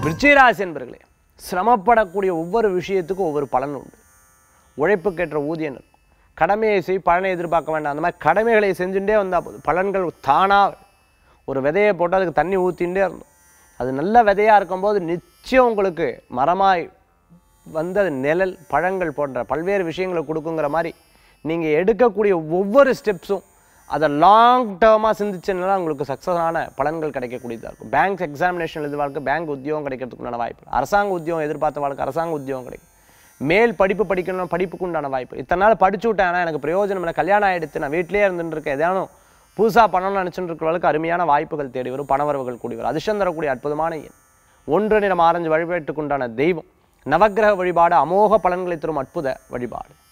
விருச்சிகராசி என்பர்களே சிரமப்படக்கூடிய ஒவ்வொரு விஷயத்துக்கும் ஒவ்வொரு பலன் உண்டு உழைப்புக்கேற்ற ஊதியம் இருக்கும் கடமையை செய் பலனை எதிர்பார்க்க வேண்டாம் அந்த மாதிரி கடமைகளை செஞ்சுட்டே வந்தால் போதும் பலன்கள் தானாக ஒரு விதையை போட்டு அதுக்கு தண்ணி ஊற்றிகிட்டே இருந்தோம் அது நல்ல விதையாக இருக்கும்போது நிச்சயம் உங்களுக்கு மரமாய் வந்து அது நிழல் பழங்கள் போன்ற பல்வேறு விஷயங்களை கொடுக்குங்கிற மாதிரி நீங்கள் எடுக்கக்கூடிய ஒவ்வொரு ஸ்டெப்ஸும் அதை லாங் டேர்மாக சிந்திச்சதுனால உங்களுக்கு சக்ஸஸான பலன்கள் கிடைக்கக்கூடியதாக இருக்கும் பேங்க் எக்ஸாமினேஷன் எதிர்பார்க்க பேங்க் உத்தியோகம் கிடைக்கிறதுக்கு உண்டான வாய்ப்பு அரசாங்க உத்தியோகம் எதிர்பார்த்த வாழ்க்கை அரசாங்க உத்தியோகம் கிடைக்கும் மேல் படிப்பு படிக்கணும் படிப்புக்கு உண்டான வாய்ப்பு இத்தனை நாள் படிச்சு விட்டேன் ஆனால் எனக்கு பிரயோஜனம் இல்லை கல்யாணம் ஆகிடுத்து நான் வீட்டிலேயே இருந்துட்டு இருக்கேன் ஏதானும் புதுசாக பண்ணணும்னு நினச்சிட்டு இருக்கிறவங்களுக்கு அருமையான வாய்ப்புகள் தேடி வரும் பணவரவுகள் கூடி வரும் அதிர்ஷ்டம் தரக்கூடிய அற்புதமான எண் ஒன்று நிறம் ஆரஞ்சு வழிபாட்டுக்குண்டான தெய்வம் நவக்கிரக வழிபாடு அமோக பலன்களை தரும் அற்புத வழிபாடு